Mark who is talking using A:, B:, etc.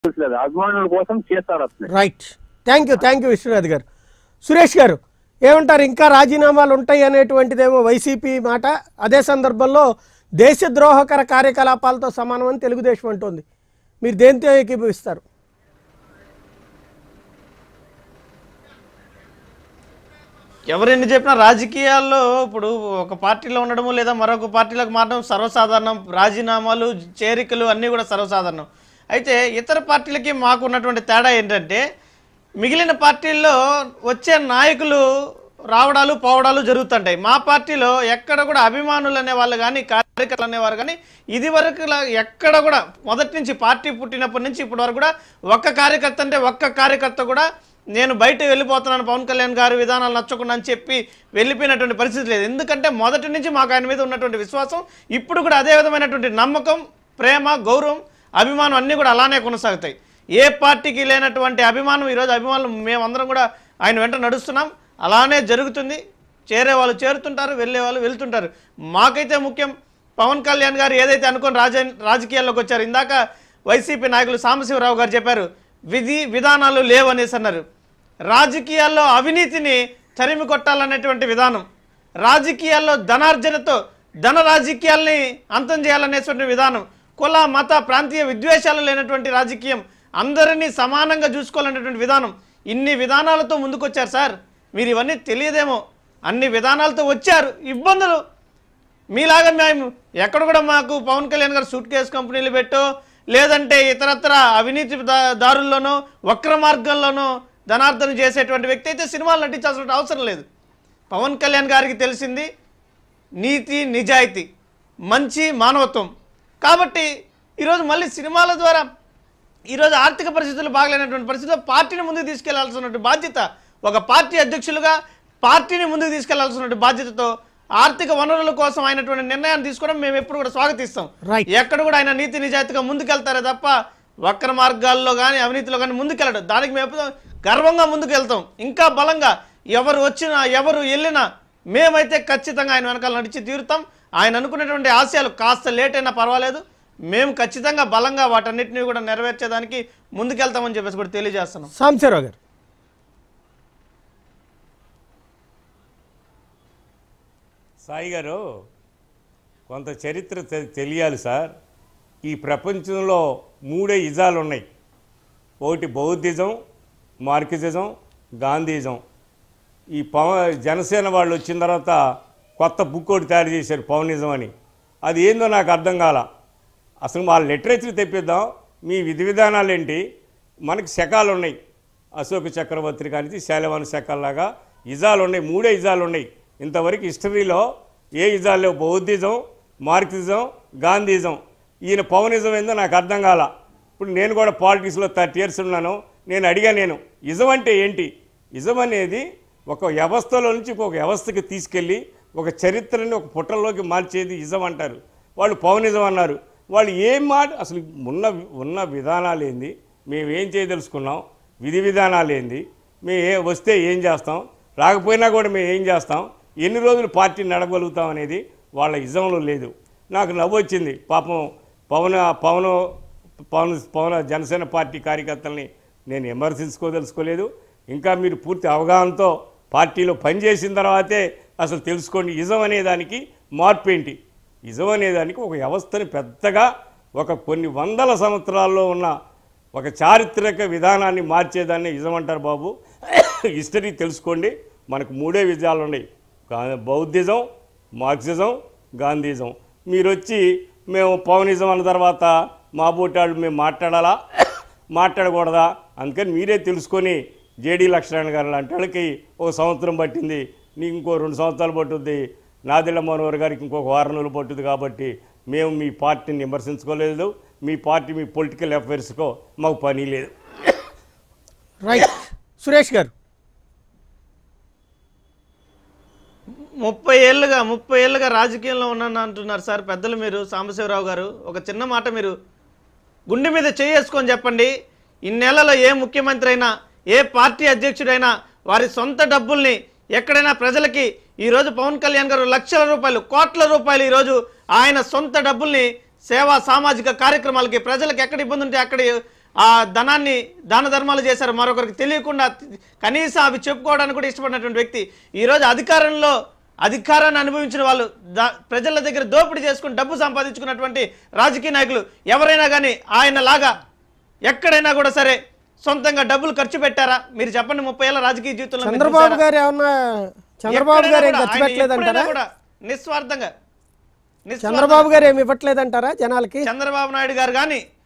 A: లేదు అభిమానుల కోసం చేస్తారు అట్లే
B: right thank you thank you Viswanath గారు సురేష్ గారు ఏమంటారు ఇంకా రాజీనామాలు ఉంటాయి అనేటువంటిదేమో వైసీపీ మాట అదే సందర్భంలో దేశద్రోహకర కార్యకలాపాలతో సమానమని తెలుగుదేశం అంటోంది మీరు దేనితో ఏకీభవిస్తారు
C: ఎవరెన్ని చెప్పినా రాజకీయాల్లో ఇప్పుడు ఒక పార్టీలో ఉండడము లేదా మరొక పార్టీలకు మారడం సర్వసాధారణం రాజీనామాలు చేరికలు అన్నీ కూడా సర్వసాధారణం అయితే ఇతర పార్టీలకి మాకు ఉన్నటువంటి తేడా ఏంటంటే మిగిలిన పార్టీల్లో వచ్చే నాయకులు రావడాలు పోవడాలు జరుగుతుంటాయి మా పార్టీలో ఎక్కడ కూడా అభిమానులు అనేవాళ్ళు కానీ కార్యకర్తలు అనేవారు కానీ ఇది వరకు ఎక్కడ కూడా మొదటి నుంచి పార్టీ పుట్టినప్పటి నుంచి ఇప్పటి వరకు కూడా ఒక్క కార్యకర్త అంటే ఒక్క కార్యకర్త కూడా నేను బయట వెళ్ళిపోతున్నాను పవన్ కళ్యాణ్ గారి విధానాలు నచ్చకుండా అని చెప్పి వెళ్ళిపోయినటువంటి పరిస్థితి లేదు ఎందుకంటే మొదటి నుంచి మాకు ఆయన మీద ఉన్నటువంటి విశ్వాసం ఇప్పుడు కూడా అదే విధమైనటువంటి నమ్మకం ప్రేమ గౌరవం అభిమానం అన్నీ కూడా అలానే కొనసాగుతాయి ఏ పార్టీకి లేనటువంటి అభిమానం ఈరోజు అభిమానులు మేమందరం కూడా ఆయన వెంట నడుస్తున్నాం అలానే జరుగుతుంది చేరే వాళ్ళు చేరుతుంటారు వెళ్ళే వాళ్ళు వెళ్తుంటారు మాకైతే ముఖ్యం పవన్ కళ్యాణ్ గారు ఏదైతే అనుకుని రాజ రాజకీయాల్లోకి వచ్చారు ఇందాక వైసీపీ నాయకులు సాంబశివరావు గారు చెప్పారు విధి విధానాలు లేవనేసి అన్నారు రాజకీయాల్లో అవినీతిని తరిమి కొట్టాలనేటువంటి విధానం రాజకీయాల్లో ధనార్జనతో ధన రాజకీయాల్ని అంతం చేయాలనేటువంటి విధానం కుల మత ప్రాంతీయ విద్వేషాలు లేనటువంటి రాజకీయం అందరినీ సమానంగా చూసుకోవాలనేటువంటి విధానం ఇన్ని విధానాలతో ముందుకొచ్చారు సార్ మీరు ఇవన్నీ తెలియదేమో అన్ని విధానాలతో వచ్చారు ఇబ్బందులు మీలాగా మేము ఎక్కడ కూడా మాకు పవన్ కళ్యాణ్ గారు సూట్ కేసు కంపెనీలు పెట్టో లేదంటే ఇతరత్ర అవినీతి దా- దారుల్లోనో వక్ర మార్గంలోనో ధనార్జన చేసేటువంటి వ్యక్తి అయితే సినిమాలు నటించాల్సిన అవసరం లేదు పవన్ కళ్యాణ్ గారికి తెలిసింది నీతి నిజాయితీ మంచి మానవత్వం కాబట్టి ఈరోజు మళ్ళీ సినిమాల ద్వారా ఈరోజు ఆర్థిక పరిస్థితులు బాగలేనటువంటి పరిస్థితుల్లో పార్టీని ముందుకు తీసుకెళ్లాల్సినటువంటి బాధ్యత ఒక పార్టీ అధ్యక్షులుగా పార్టీని ముందుకు తీసుకెళ్లాల్సినటువంటి బాధ్యతతో ఆర్థిక వనరుల కోసం అయినటువంటి నిర్ణయాన్ని తీసుకోవడం మేము ఎప్పుడు కూడా స్వాగతిస్తాం
B: Right.
C: ఎక్కడ కూడా ఆయన నీతి నిజాయితీగా ముందుకెళ్తారే తప్ప వక్ర మార్గాల్లో కానీ అవినీతిలో కానీ ముందుకెళ్ళడు దానికి మేము ఎప్పుడూ గర్వంగా ముందుకు వెళ్తాం ఇంకా బలంగా ఎవరు వచ్చినా ఎవరు వెళ్ళినా మేమైతే ఖచ్చితంగా ఆయన వెనకాల నడిచి తీరుతాం ఆయన అనుకునేటువంటి ఆశయాలు కాస్త లేట్ అయినా పర్వాలేదు మేము ఖచ్చితంగా బలంగా వాటన్నిటిని కూడా నెరవేర్చేదానికి ముందుకెళ్తామని చెప్పేసి కూడా తెలియజేస్తున్నాం
B: సాంబశివరావు గారు
D: సాయి గారు కొంత చరిత్ర తె- తెలియాలి సార్ ఈ ప్రపంచంలో మూడే ఇజాలు ఉన్నాయి ఒకటి బౌద్ధిజం మార్కిజం గాంధీజం ఈ పవన్ జనసేన వాళ్ళు వచ్చిన తర్వాత కొత్త బుక్ ఒకటి తయారు చేశారు పవనిజం అని అది ఏందో నాకు అర్థం కాల అసలు వాళ్ళ లిటరేచర్ తెప్పిద్దాం మీ విధి విధానాలు ఏంటి మనకి శకాలు ఉన్నాయి అశోక చక్రవర్తి కానీ శాలవాన శకాల్లాగా ఇజాలు ఉన్నాయి మూడే ఇజాలు ఉన్నాయి ఇంతవరకు హిస్టరీలో ఏ ఇజాలు లేవు బౌద్ధిజం మార్క్సిజం గాంధీజం ఈయన పవనిజం ఏందో నాకు అర్థం కాల ఇప్పుడు నేను కూడా పాలిటిక్స్లో థర్టీ ఇయర్స్ ఉన్నాను నేను అడిగా నేను ఇజం అంటే ఏంటి ఇజం అనేది ఒక వ్యవస్థలో నుంచి ఒక వ్యవస్థకి తీసుకెళ్ళి ఒక చరిత్రని ఒక పుటల్లోకి మార్చేది ఇజం అంటారు వాళ్ళు పవనిజం అన్నారు వాళ్ళు ఏం మాట అసలు ఉన్న ఉన్న విధానాలు ఏంది మేము ఏం చేయదలుచుకున్నాం విధి విధానాలు ఏంది మేము ఏ వస్తే ఏం చేస్తాం రాకపోయినా కూడా మేము ఏం చేస్తాం ఎన్ని రోజులు పార్టీ నడగలుగుతాం అనేది వాళ్ళ ఇజంలో లేదు నాకు నవ్వు వచ్చింది పాపం పవన్ పవన్ పవన్ పవన్ జనసేన పార్టీ కార్యకర్తల్ని నేను విమర్శించుకోదలుచుకోలేదు ఇంకా మీరు పూర్తి అవగాహనతో పార్టీలో పనిచేసిన తర్వాతే అసలు తెలుసుకోండి ఇజం అనే దానికి మార్పు ఏంటి ఇజం అనే దానికి ఒక వ్యవస్థని పెద్దగా ఒక కొన్ని వందల సంవత్సరాల్లో ఉన్న ఒక చారిత్రక విధానాన్ని మార్చేదాన్ని ఇజం అంటారు బాబు హిస్టరీ తెలుసుకోండి మనకు మూడే విజయాలు ఉన్నాయి గా- బౌద్ధిజం మార్క్సిజం గాంధీజం మీరు వచ్చి మేము పవనిజం అన్న తర్వాత మా బోటాళ్ళు మేము మాట్లాడాలా మాట్లాడకూడదా అందుకని మీరే తెలుసుకొని జేడీ లక్ష్మణ్ గారు లాంటి వాళ్ళకి ఒక సంవత్సరం పట్టింది నీకు ఇంకో రెండు సంవత్సరాలు పట్టుద్ది నాదిళ్ళ మనోహర్ గారికి ఇంకొక వారం రోజులు పట్టుద్ది కాబట్టి మేము మీ పార్టీని విమర్శించుకోలేదు మీ పార్టీ మీ పొలిటికల్ అఫైర్స్కో మాకు పని లేదు
B: రైట్ సురేష్ గారు
C: ముప్పై ఏళ్ళుగా ముప్పై ఏళ్ళుగా రాజకీయంలో ఉన్నాను అంటున్నారు సార్ పెద్దలు మీరు సాంబశివరావు గారు ఒక చిన్న మాట మీరు గుండె మీద చేసుకొని చెప్పండి ఇన్నేళ్లలో ఏ ముఖ్యమంత్రి అయినా ఏ పార్టీ అధ్యక్షుడైనా వారి సొంత డబ్బుల్ని ఎక్కడైనా ప్రజలకి ఈరోజు పవన్ కళ్యాణ్ గారు లక్షల రూపాయలు కోట్ల రూపాయలు ఈరోజు ఆయన సొంత డబ్బుల్ని సేవా సామాజిక కార్యక్రమాలకి ప్రజలకు ఎక్కడ ఇబ్బంది ఉంటే అక్కడ ఆ ధనాన్ని దాన ధర్మాలు చేశారు మరొకరికి తెలియకుండా కనీసం అవి చెప్పుకోవడానికి కూడా ఇష్టపడినటువంటి వ్యక్తి ఈరోజు అధికారంలో అధికారాన్ని అనుభవించిన వాళ్ళు దా- ప్రజల దగ్గర దోపిడీ చేసుకుని డబ్బు సంపాదించుకున్నటువంటి రాజకీయ నాయకులు ఎవరైనా కానీ ఆయన లాగా ఎక్కడైనా కూడా సరే సొంతంగా డబ్బులు ఖర్చు పెట్టారా మీరు చెప్పండి ముప్పై ఏళ్ళ రాజకీయ జీవితంలో మీరు
B: చంద్రబాబు
C: చూసారా?
B: గారు ఏమన్నా చంద్రబాబు గారు ఏం
C: ఎక్కడైనా
B: ఖర్చు
C: కూడా, ఆయన
B: పెట్టలేదంటారా
C: ఎప్పుడైనా కూడా నిస్వార్థంగా నిస్వార్థంగా
B: చంద్రబాబు గారు ఏమి ఇవ్వట్లేదంటారా జనాలకి
C: చంద్రబాబు నాయుడు గారు కానీ